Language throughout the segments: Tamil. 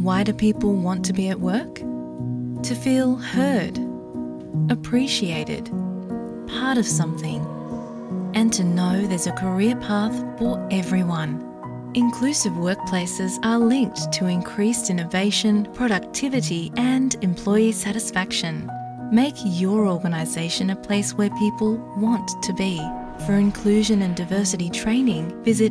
Why do people want to be at work? To feel heard, appreciated, part of something, and to know there's a career path for everyone. Inclusive workplaces are linked to increased innovation, productivity, and employee satisfaction. Make your organisation a place where people want to be. For inclusion and diversity training, visit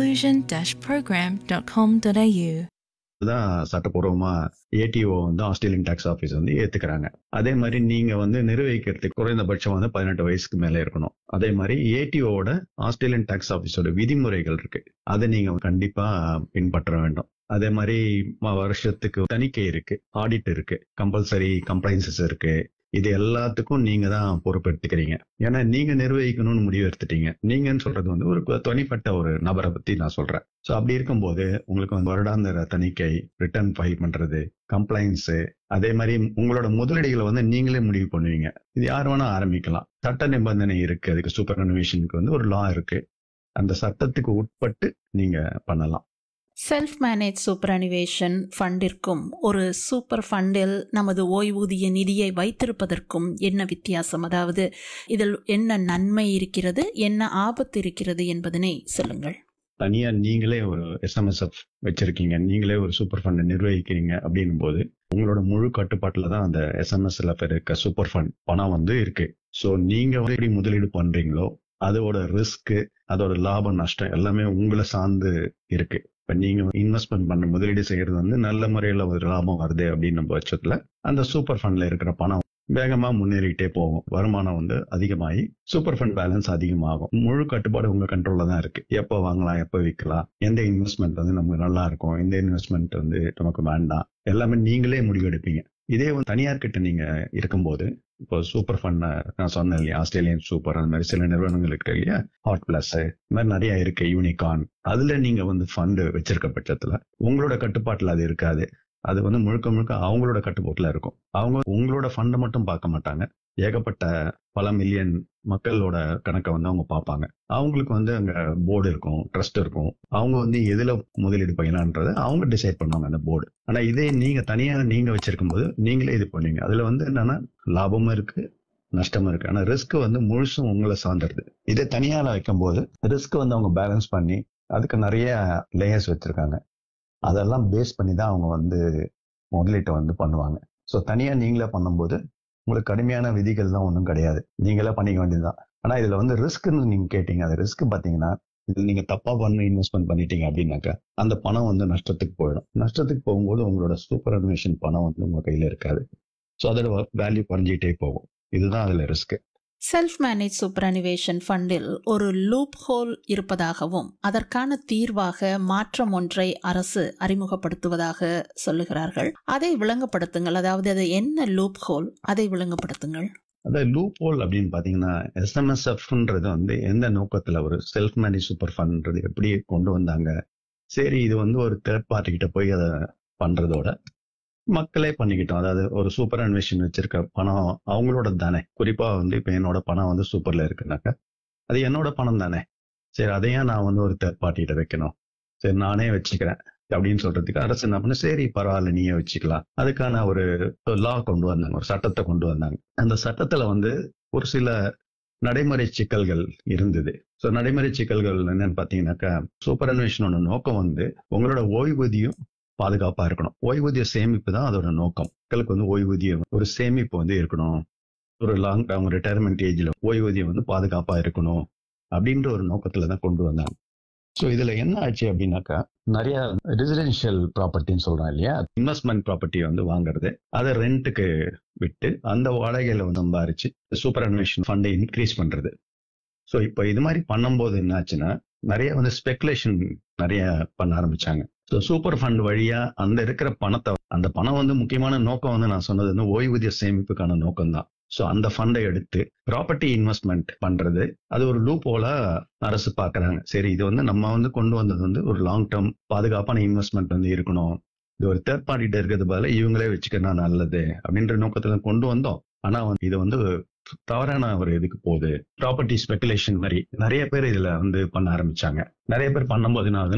inclusion-program.com.au. தான் சட்டப்பூர்வமா ஏடிஓ வந்து ஆஸ்திரேலியன் டாக்ஸ் ஆஃபீஸ் வந்து ஏத்துக்கிறாங்க அதே மாதிரி நீங்க வந்து நிர்வகிக்கிறதுக்கு குறைந்தபட்சம் வந்து பதினெட்டு வயசுக்கு மேல இருக்கணும் அதே மாதிரி ஏடிஓட ஆஸ்திரேலியன் டாக்ஸ் ஆஃபீஸோட விதிமுறைகள் இருக்கு அதை நீங்க கண்டிப்பா பின்பற்ற வேண்டும் அதே மாதிரி ம- வருஷத்துக்கு தணிக்கை இருக்கு ஆடிட் இருக்கு கம்பல்சரி கம்ப்ளைன்சஸ் இருக்கு இது எல்லாத்துக்கும் நீங்க தான் பொறுப்பெடுத்துக்கிறீங்க ஏன்னா நீங்க நிர்வகிக்கணும்னு முடிவு எடுத்துட்டீங்க நீங்கன்னு சொல்றது வந்து ஒரு தனிப்பட்ட ஒரு நபரை பத்தி நான் சொல்றேன் ஸோ அப்படி இருக்கும்போது உங்களுக்கு வந்து வருடாந்திர தணிக்கை ரிட்டர்ன் ஃபைல் பண்றது கம்ப்ளைண்ட்ஸ் அதே மாதிரி உங்களோட முதலீடுகளை வந்து நீங்களே முடிவு பண்ணுவீங்க இது யார் வேணா ஆரம்பிக்கலாம் சட்ட நிபந்தனை இருக்கு அதுக்கு சூப்பர் கன்வென்ஷனுக்கு வந்து ஒரு லா இருக்கு அந்த சட்டத்துக்கு உட்பட்டு நீங்க பண்ணலாம் செல்ஃப் மேனேஜ் சூப்பர் அனிவேஷன் ஃபண்டிற்கும் ஒரு சூப்பர் ஃபண்டில் நமது ஓய்வூதிய நிதியை வைத்திருப்பதற்கும் என்ன வித்தியாசம் அதாவது இதில் என்ன நன்மை இருக்கிறது என்ன ஆபத்து இருக்கிறது என்பதனை சொல்லுங்கள் தனியா நீங்களே ஒரு எஸ்எம்எஸ்எஃப் வச்சிருக்கீங்க நீங்களே ஒரு சூப்பர் ஃபண்ட் நிர்வகிக்கிறீங்க அப்படின்னும் போது உங்களோட முழு கட்டுப்பாட்டுல தான் அந்த எஸ்எம்எஸ்ல இருக்க சூப்பர் ஃபண்ட் பணம் வந்து இருக்கு ஸோ நீங்க வந்து எப்படி முதலீடு பண்றீங்களோ அதோட ரிஸ்க் அதோட லாபம் நஷ்டம் எல்லாமே உங்களை சார்ந்து இருக்கு இப்ப நீங்க இன்வெஸ்ட்மெண்ட் பண்ண முதலீடு செய்யறது வந்து நல்ல முறையில ஒரு லாபம் வருது அப்படின்னும் பட்சத்துல அந்த சூப்பர் ஃபண்ட்ல இருக்கிற பணம் வேகமா முன்னேறிட்டே போகும் வருமானம் வந்து அதிகமாகி சூப்பர் ஃபண்ட் பேலன்ஸ் அதிகமாகும் முழு கட்டுப்பாடு உங்க கண்ட்ரோல்ல தான் இருக்கு எப்போ வாங்கலாம் எப்போ விற்கலாம் எந்த இன்வெஸ்ட்மெண்ட் வந்து நமக்கு நல்லா இருக்கும் எந்த இன்வெஸ்ட்மெண்ட் வந்து நமக்கு வேண்டாம் எல்லாமே நீங்களே முடிவெடுப்பீங்க இதே வந்து தனியார் கிட்ட நீங்க இருக்கும்போது இப்போ சூப்பர் ஃபண்ட் நான் சொன்னேன் இல்லையா ஆஸ்திரேலியன் சூப்பர் அந்த மாதிரி சில நிறுவனங்கள் இருக்கு இல்லையா ஹாட் பிளஸ் இந்த மாதிரி நிறைய இருக்கு யூனிகான் அதுல நீங்க வந்து ஃபண்ட் வச்சிருக்க பட்சத்துல உங்களோட கட்டுப்பாட்டுல அது இருக்காது அது வந்து முழுக்க முழுக்க அவங்களோட கட்டுப்பாட்டுல இருக்கும் அவங்க உங்களோட ஃபண்டை மட்டும் பார்க்க மாட்டாங்க ஏகப்பட்ட பல மில்லியன் மக்களோட கணக்கை வந்து அவங்க பார்ப்பாங்க அவங்களுக்கு வந்து அங்க போர்டு இருக்கும் ட்ரஸ்ட் இருக்கும் அவங்க வந்து எதுல முதலீடு பண்ணலான்றதை அவங்க டிசைட் பண்ணுவாங்க அந்த போர்டு ஆனா இதே நீங்க தனியா நீங்க வச்சிருக்கும் போது நீங்களே இது பண்ணுவீங்க அதுல வந்து என்னன்னா லாபமும் இருக்கு நஷ்டமும் இருக்கு ஆனா ரிஸ்க் வந்து முழுசும் உங்களை சார்ந்துருது இதே தனியார் வைக்கும் போது ரிஸ்க் வந்து அவங்க பேலன்ஸ் பண்ணி அதுக்கு நிறைய லேயர்ஸ் வச்சிருக்காங்க அதெல்லாம் பேஸ் பண்ணி தான் அவங்க வந்து முதலீட்டை வந்து பண்ணுவாங்க ஸோ தனியா நீங்களே பண்ணும்போது உங்களுக்கு கடுமையான விதிகள்லாம் ஒன்றும் கிடையாது நீங்களே பண்ணிக்க வேண்டியதுதான் ஆனா இதுல வந்து ரிஸ்க்னு நீங்க கேட்டீங்க அது ரிஸ்க் பாத்தீங்கன்னா இது நீங்க தப்பா பண்ணி இன்வெஸ்ட்மெண்ட் பண்ணிட்டீங்க அப்படின்னாக்கா அந்த பணம் வந்து நஷ்டத்துக்கு போயிடும் நஷ்டத்துக்கு போகும்போது உங்களோட சூப்பர் அனிமேஷன் பணம் வந்து உங்க கையில இருக்காது ஸோ அதோட வேல்யூ குறைஞ்சிட்டே போகும் இதுதான் அதுல risk self manage superannuation ஃபண்டில் ஒரு லூப் ஹோல் இருப்பதாகவும் அதற்கான தீர்வாக மாற்றம் ஒன்றை அரசு அறிமுகப்படுத்துவதாக சொல்லுகிறார்கள் அதை விளங்கப்படுத்துங்கள் அதாவது அது என்ன லூப் ஹோல் அதை விளங்கப்படுத்துங்கள் அதாவது லூப் ஹோல் அப்படின்னு பாத்தீங்கன்னா எஸ்எம்எஸ்எஃப்ன்றது வந்து எந்த நோக்கத்துல ஒரு செல்ஃப் மேனேஜ் சூப்பர் ஃபண்ட்ன்றது எப்படி கொண்டு வந்தாங்க சரி இது வந்து ஒரு தேர்ட் பார்ட்டி கிட்ட போய் அதை பண்றதோட மக்களே பண்ணிக்கிட்டோம் அதாவது ஒரு சூப்பர் அன்வேஷன் வச்சிருக்க பணம் அவங்களோட தானே குறிப்பா வந்து இப்ப என்னோட பணம் வந்து சூப்பர்ல இருக்குனாக்கா அது என்னோட பணம் தானே சரி அதையும் நான் வந்து ஒரு தேர்ட் பார்ட்டிகிட்ட வைக்கணும் சரி நானே வச்சுக்கிறேன் அப்படின்னு சொல்றதுக்கு அரசு என்ன பண்ணு சரி பரவாயில்ல நீயே வச்சுக்கலாம் அதுக்கான ஒரு லா கொண்டு வந்தாங்க ஒரு சட்டத்தை கொண்டு வந்தாங்க அந்த சட்டத்துல வந்து ஒரு சில நடைமுறை சிக்கல்கள் இருந்தது ஸோ நடைமுறை சிக்கல்கள் என்னன்னு பாத்தீங்கன்னாக்கா சூப்பர் அன்வேஷனோட நோக்கம் வந்து உங்களோட ஓய்வூதியம் பாதுகாப்பா இருக்கணும் ஓய்வூதிய சேமிப்பு தான் அதோட நோக்கம் மக்களுக்கு வந்து ஓய்வூதியம் ஒரு சேமிப்பு வந்து இருக்கணும் ஒரு லாங் டேர்ம் ரிட்டையர்மெண்ட் ஏஜ்ல ஓய்வூதியம் வந்து பாதுகாப்பா இருக்கணும் அப்படின்ற ஒரு நோக்கத்துல தான் கொண்டு வந்தாங்க ஸோ இதுல என்ன ஆச்சு அப்படின்னாக்கா நிறைய ரெசிடென்ஷியல் ப்ராப்பர்ட்டின்னு சொல்றோம் இல்லையா இன்வெஸ்ட்மெண்ட் ப்ராப்பர்ட்டி வந்து வாங்குறது அதை ரெண்ட்டுக்கு விட்டு அந்த வாடகையில வந்து சம்பாரிச்சு சூப்பர் அன்வேஷன் ஃபண்டை இன்க்ரீஸ் பண்றது ஸோ இப்போ இது மாதிரி பண்ணும்போது என்ன ஆச்சுன்னா நிறைய வந்து ஸ்பெகுலேஷன் நிறைய பண்ண ஆரம்பிச்சாங்க ஸோ சூப்பர் ஃபண்ட் வழியா அந்த இருக்கிற பணத்தை அந்த பணம் வந்து முக்கியமான நோக்கம் வந்து நான் சொன்னது வந்து ஓய்வூதிய சேமிப்புக்கான நோக்கம் தான் ஸோ அந்த ஃபண்டை எடுத்து ப்ராப்பர்ட்டி இன்வெஸ்ட்மெண்ட் பண்றது அது ஒரு லூப் போல அரசு பாக்குறாங்க சரி இது வந்து நம்ம வந்து கொண்டு வந்தது வந்து ஒரு லாங் டேர்ம் பாதுகாப்பான இன்வெஸ்ட்மெண்ட் வந்து இருக்கணும் இது ஒரு தேர்ட் பார்ட்டிட்ட இருக்கிறது பதிலாக இவங்களே வச்சுக்கணும் நல்லது அப்படின்ற நோக்கத்துல கொண்டு வந்தோம் ஆனா வந்து இது வந்து தவறான ஒரு இதுக்கு போகுது ப்ராப்பர்ட்டி ஸ்பெகுலேஷன் மாதிரி நிறைய பேர் இதுல வந்து பண்ண ஆரம்பிச்சாங்க நிறைய பேர் பண்ணும்போது என்ன ஆகுதுன்னா